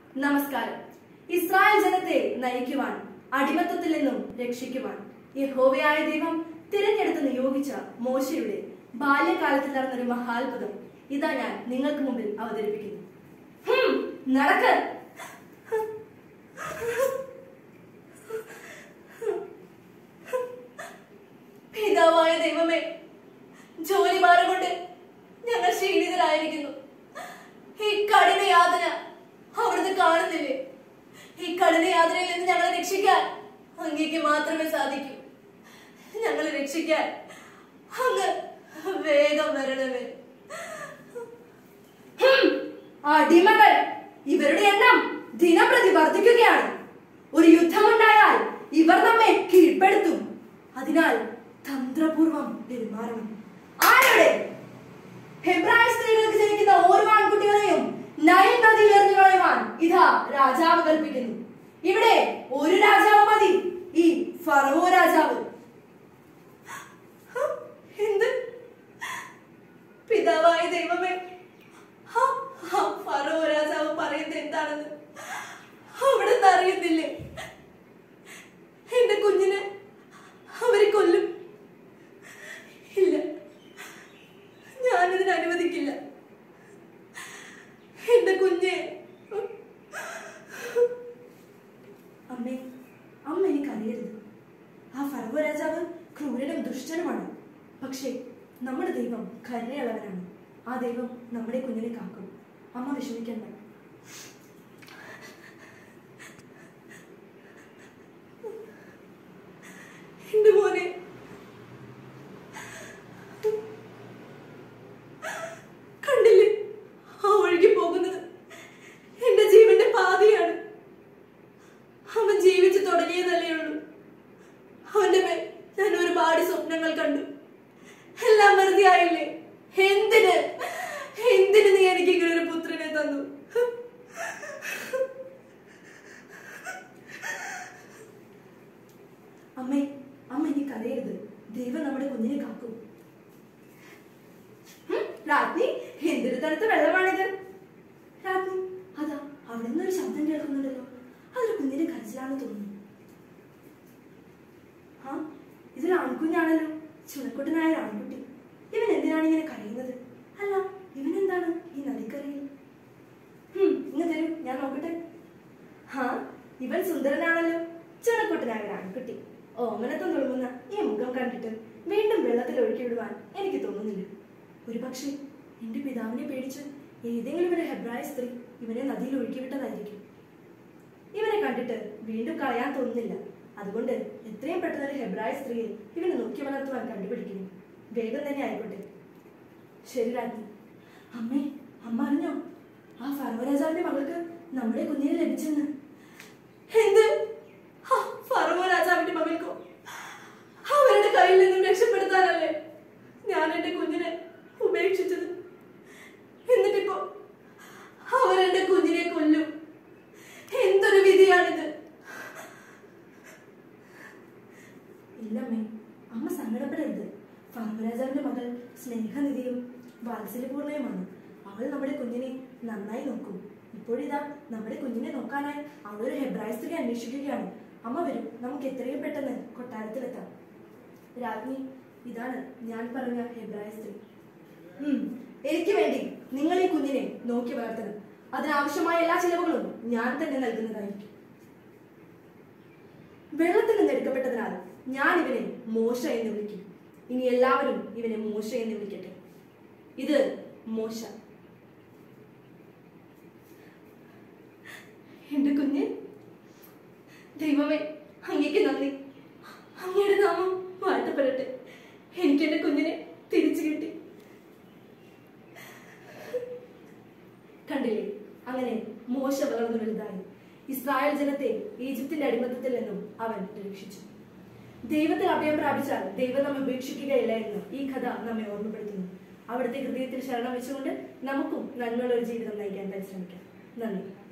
നമസ്കാരം ഇസ്രായേൽ ജനത്തെ നയിക്കുവാൻ അടിമത്തത്തിൽ നിന്നും രക്ഷിക്കുവാൻ യഹോവയായ ദൈവം തിരഞ്ഞെടുത്ത് നിയോഗിച്ച മോശയുടെ ബാല്യകാലത്തിൽ നടന്നൊരു മഹാത്ഭുതം ഇതാ ഞാൻ നിങ്ങൾക്ക് മുമ്പിൽ അവതരിപ്പിക്കുന്നു ഹും, നടക്ക് പിതാവായ ദൈവമേ ജോലി ഭാരം കൊണ്ട് ഞങ്ങൾ ക്ഷീണിതരായിരിക്കുന്നു ഈ കഠിന യാതന അവിടുന്ന് കാണുന്നില്ലേ ഈ കഠിന യാതനയിൽ നിന്ന് ഞങ്ങളെ രക്ഷിക്കാൻ അങ്ങേക്ക് മാത്രമേ സാധിക്കൂ ഞങ്ങളെ രക്ഷിക്കാൻ അങ്ങ് വേഗം വരണമേ ഹും, അടിമകൾ ഇവരുടെ എണ്ണം ദിനപ്രതി വർദ്ധിക്കുകയാണ് ഒരു യുദ്ധമുണ്ടായാൽ ഇവർ നമ്മെ കീഴ്പ്പെടുത്തും അതിനാൽ തന്ത്രപൂർവം പെരുമാറണം ആരുടെ ഹെബ്രായ സ്ത്രീകൾക്ക് ജനിക്കുന്ന ഓരോ ആൺകുട്ടികളെയും നൈൽ നദിയിൽ എറിഞ്ഞു കളയുവാൻ ഇതാ രാജാവ് കൽപ്പിക്കുന്നു ഇവിടെ ഒരു രാജാവ് മതി ഈ ഫറവോ രാജാവ് ഹ, എന്ത് പിതാവായ ദൈവമേ ഹ, ആ ഫറവോ രാജാവ് പറയുന്നത് എന്താണെന്ന് അവിടെ അറിയുന്നില്ലേ എന്റെ കുഞ്ഞിനെ അവര് കൊല്ലും ഇല്ല ഞാനിതിന് അനുവദിക്കില്ല എന്റെ കുഞ്ഞെ അമ്മേ അമ്മ എനിക്കറിയരുത് ആ ഫറവ രാജാവ് ക്രൂരനും ദുഷ്ടനുമാണ് പക്ഷേ നമ്മുടെ ദൈവം കരുണയുള്ളവനാണ് ആ ദൈവം നമ്മുടെ കുഞ്ഞിനെ കാക്കും അമ്മ വിഷമിക്കണ്ട എന്റെ മോനെ കണ്ടില്ലേ ആ ഒഴുകി പോകുന്നത് എന്റെ ജീവന്റെ പാതിയാണ് അവൻ ജീവിച്ചു തുടങ്ങിയതല്ലേ ഉള്ളൂ അവന്റെ മേൽ ഞാൻ ഒരുപാട് സ്വപ്നങ്ങൾ കണ്ടു എല്ലാം വെറുതെ ആയില്ലേ എന്തിന് എന്തിന് നീ എനിക്ക് ഇങ്ങനെ ഒരു പുത്രനെ തന്നു അമ്മേ അമ്മ എനിക്കറിയരുത് ദൈവം നമ്മുടെ കുഞ്ഞിനെ കാക്കും ഹും, രാജ്ഞി എന്തൊരു തണുത്ത വെള്ളമാണിത് രാജ്ഞി അതാ അവിടെ നിന്നൊരു ശബ്ദം കേൾക്കുന്നുണ്ടല്ലോ അതൊരു കുഞ്ഞിന്റെ കരച്ചിലാണെന്ന് തോന്നുന്നു ആ ഇതൊരു ആൺകുഞ്ഞാണല്ലോ ചുണക്കുട്ടനായ ഒരു ആൺകുട്ടി ഇവൻ എന്തിനാണ് ഇങ്ങനെ കരയുന്നത് അല്ല ഇവൻ എന്താണ് ഈ നദിക്കരയിൽ ഹും, ഇങ്ങ് തരൂ ഞാൻ നോക്കട്ടെ ഹാ ഇവൻ സുന്ദരനാണല്ലോ ചുണക്കുട്ടനായ ഒരു ആൺകുട്ടി ഓമനത്തം തുളുമ്പുന്ന ഈ മുഖം കണ്ടിട്ട് വീണ്ടും വെള്ളത്തിൽ ഒഴുക്കി വിടുവാൻ എനിക്ക് തോന്നുന്നില്ല ഒരു പക്ഷേ എന്റെ പിതാവിനെ പേടിച്ച് ഏതെങ്കിലും ഒരു ഹെബ്രായ സ്ത്രീ ഇവനെ നദിയിൽ ഒഴുക്കി വിട്ടതായിരിക്കും ഇവനെ കണ്ടിട്ട് വീണ്ടും കളയാൻ തോന്നുന്നില്ല അതുകൊണ്ട് എത്രയും പെട്ടെന്ന് ഒരു ഹെബ്രായ സ്ത്രീയെ ഇവനെ നോക്കി വളർത്തുവാൻ കണ്ടുപിടിക്കുന്നു വേഗം തന്നെ ആയിക്കോട്ടെ ശരി രാജ്ഞി അമ്മേ അമ്മ അറിഞ്ഞോ ആ ഫറവരാജാവിന്റെ മകൾക്ക് നമ്മുടെ കുഞ്ഞിനെ ലഭിച്ചെന്ന് എന്ത് ആ, ഫറവോ രാജാവിന്റെ മകൾക്കോ അവരുടെ കയ്യിൽ നിന്നും രക്ഷപ്പെടുത്താനല്ലേ ഞാൻ എന്റെ കുഞ്ഞിനെ ഉപേക്ഷിച്ചത് എന്നിട്ടിപ്പോ അവരെന്റെ കുഞ്ഞിനെ കൊല്ലും എന്തൊരു വിധിയാണിത് ഇല്ലമ്മേ അമ്മ സങ്കടപ്പെടരുത് ഫാമരാജാവിന്റെ മകൾ സ്നേഹനിധിയും വാത്സല്യപൂർണയുമാണ് അവൾ നമ്മുടെ കുഞ്ഞിനെ നന്നായി നോക്കും ഇപ്പോഴിതാ നമ്മുടെ കുഞ്ഞിനെ നോക്കാനായി അവൾ ഒരു ഹെബ്രായ സ്ത്രീ അന്വേഷിക്കുകയാണ് അമ്മ വരും നമുക്ക് എത്രയും പെട്ടെന്ന് കൊട്ടാരത്തിലെത്താം രാജ്ഞി ഇതാണ് ഞാൻ പറഞ്ഞ ഹെബ്രായ സ്ത്രീ ഉം, എനിക്ക് വേണ്ടി നിങ്ങൾ ഈ കുഞ്ഞിനെ നോക്കി വളർത്തണം അതിനാവശ്യമായ എല്ലാ ചിലവുകളും ഞാൻ തന്നെ നൽകുന്നതായിരിക്കും വെള്ളത്തിൽ നിന്ന് എടുക്കപ്പെട്ടതിനാൽ ഞാൻ ഇവനെ മോശ എന്ന് വിളിക്കും ഇനി എല്ലാവരും ഇവനെ മോശ എന്ന് വിളിക്കട്ടെ ഇത് മോശ എന്റെ കുഞ്ഞ് ദൈവമേ അങ്ങേക്ക് നന്ദി അങ്ങയുടെ നാമം വാഴ്ത്തപ്പെടട്ടെ എനിക്ക് എന്റെ കുഞ്ഞിനെ തിരിച്ചു കിട്ടി കണ്ടില്ലേ അങ്ങനെ മോശ വളർന്നു വലുതായി ഇസ്രായേൽ ജനത്തെ ഈജിപ്തിന്റെ അടിമത്തത്തിൽ നിന്നും അവൻ രക്ഷിച്ചു ദൈവത്തിൽ അഭയം പ്രാപിച്ചാൽ ദൈവം നമ്മെ ഉപേക്ഷിക്കുകയില്ല എന്ന് ഈ കഥ നമ്മെ ഓർമ്മപ്പെടുത്തുന്നു അവിടുത്തെ ഹൃദയത്തിൽ ശരണം വെച്ചുകൊണ്ട് നമുക്കും നന്മയുള്ള ഒരു ജീവിതം നയിക്കാൻ പരിശ്രമിക്കാം നന്ദി